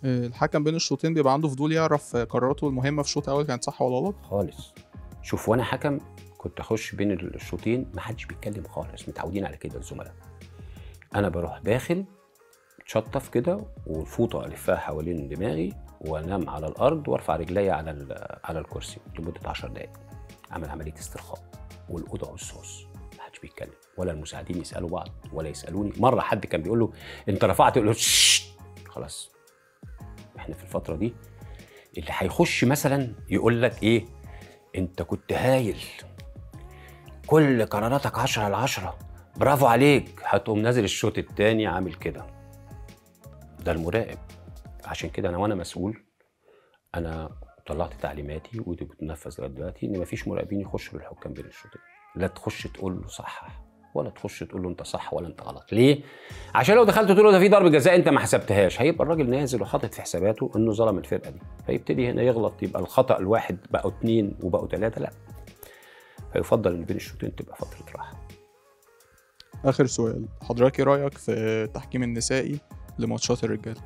آه، الحكم بين الشوطين بيبقى عنده فضول يعرف آه، قراراته المهمه في الشوط الاول كانت صح ولا غلط خالص شوف وانا حكم كنت اخش بين الشوطين ما حدش بيتكلم خالص متعودين على كده الزملاء انا بروح داخل تشطف كده والفوطه الفها حوالين دماغي وانام على الارض وارفع رجلي على ال- على الكرسي لمده 10 دقائق اعمل عمليه استرخاء والاوضه والصوص ما حدش بيتكلم ولا المساعدين يسالوا بعض ولا يسالوني مره حد كان بيقول له انت رفعت يقول له "ششت". خلاص احنا في الفتره دي اللي هيخش مثلا يقول لك ايه انت كنت هايل كل قراراتك 10 على 10 برافو عليك هتقوم نازل الشوط التاني عامل كده ده المراقب عشان كده انا وانا مسؤول انا طلعت تعليماتي ودي بتنفذ لغايه دلوقتي ان مفيش مراقبين يخشوا للحكام بين الشوطين لا تخش تقول له صحح ولا تخش تقول له انت صح ولا انت غلط ليه عشان لو دخلت تقول له ده في ضربه جزاء انت ما حسبتهاش هيبقى الراجل نازل وحاطط في حساباته انه ظلم الفرقه دي فيبتدي هنا يغلط يبقى الخطا الواحد بقوا اثنين وبقوا ثلاثه لا فيفضل ان بين الشوطين تبقى فتره راحه اخر سؤال حضرتك ايه رايك في التحكيم النسائي لماتشات الرجال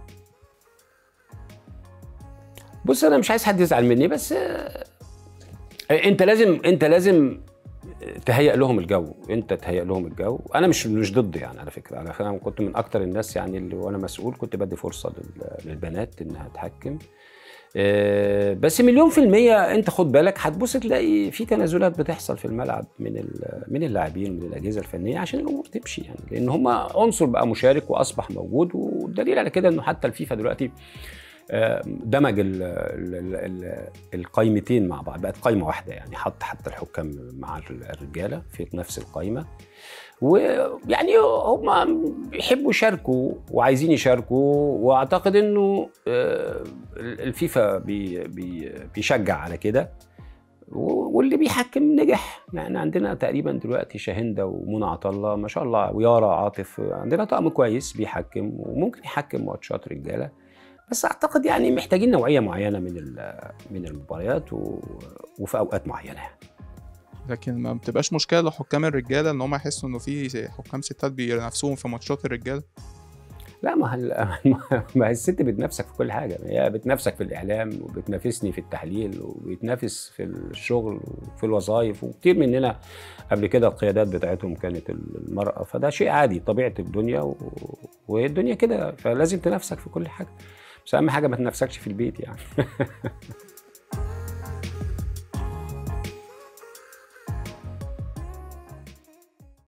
بص انا مش عايز حد يزعل مني بس آه، انت لازم انت لازم تهيئ لهم الجو انت تهيئ لهم الجو انا مش مش ضد يعني على فكره انا فعلا كنت من اكتر الناس يعني اللي وانا مسؤول كنت بدي فرصه لل- للبنات انها تحكم آه، بس مليون في المية انت خد بالك هتبص تلاقي في تنازلات بتحصل في الملعب من ال- من اللاعبين ومن الاجهزه الفنيه عشان الامور تمشي يعني لان هم عنصر بقى مشارك واصبح موجود والدليل على كده انه حتى الفيفا دلوقتي آه، دمج ال ال ال ال القايمتين مع بعض بقت قايمه واحده يعني حط حتى الحكام مع الرجاله في نفس القايمه ويعني هم بيحبوا يشاركوا وعايزين يشاركوا واعتقد انه آه، الفيفا بي بي بيشجع على كده و- واللي بيحكم نجح يعني عندنا تقريبا دلوقتي شاهندة ومنى عطله ما شاء الله ويارا عاطف عندنا طقم كويس بيحكم وممكن يحكم ماتشات رجاله بس اعتقد يعني محتاجين نوعيه معينه من ال- من المباريات و- وفي اوقات معينه يعني. لكن ما بتبقاش مشكله لحكام الرجاله ان هم يحسوا انه في حكام ستات بينافسوهم في ماتشات الرجاله لا ما هل... ما هي الست بتنافسك في كل حاجه هي بتنافسك في الاعلام وبتنافسني في التحليل وبيتنافس في الشغل وفي الوظائف وكتير مننا قبل كده القيادات بتاعتهم كانت المراه فده شيء عادي طبيعه الدنيا و... والدنيا كده فلازم تنافسك في كل حاجه بس اهم حاجه ما تنافسكش في البيت يعني